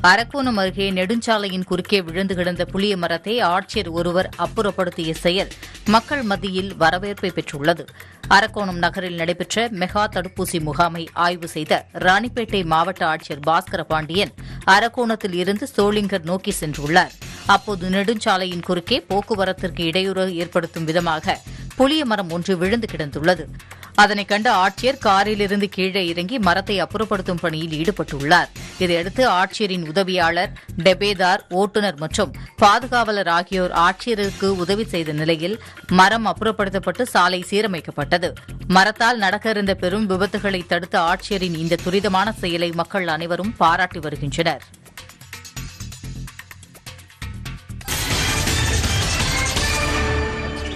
அரக்கோணம் அருகே நெடுஞ்சாலையின் குறுக்கே விழுந்து கிடந்த புளிய மரத்தை ஆட்சியர் ஒருவர் அப்புறப்படுத்திய செயல் மக்கள் மத்தியில் வரவேற்பை பெற்றுள்ளது அரக்கோணம் நகரில் நடைபெற்ற மெகா தடுப்பூசி முகாமை ஆய்வு செய்த ராணிப்பேட்டை மாவட்ட ஆட்சியர் பாஸ்கர பாண்டியன் அரக்கோணத்தில் இருந்து சோளிங்கர் நோக்கி சென்றுள்ளார் அப்போது நெடுஞ்சாலையின் குறுக்கே போக்குவரத்திற்கு இடையூறு ஏற்படுத்தும் விதமாக புளிய மரம் ஒன்று விழுந்து கிடந்துள்ளது அதனைக் கண்ட ஆட்சியர் காரிலிருந்து கீழே இறங்கி மரத்தை அப்புறப்படுத்தும் பணியில் ஈடுபட்டுள்ளார் இதையடுத்து ஆட்சியரின் உதவியாளர் டெபேதார் ஓட்டுநர் மற்றும் பாதுகாவலர் ஆகியோர் ஆட்சியருக்கு உதவி செய்த நிலையில் மரம் அப்புறப்படுத்தப்பட்டு சாலை சீரமைக்கப்பட்டது மரத்தால் நடக்க இருந்த பெரும் விபத்துகளை தடுத்த ஆட்சியரின் இந்த துரிதமான செயலை மக்கள் அனைவரும் பாராட்டி வருகின்றனர்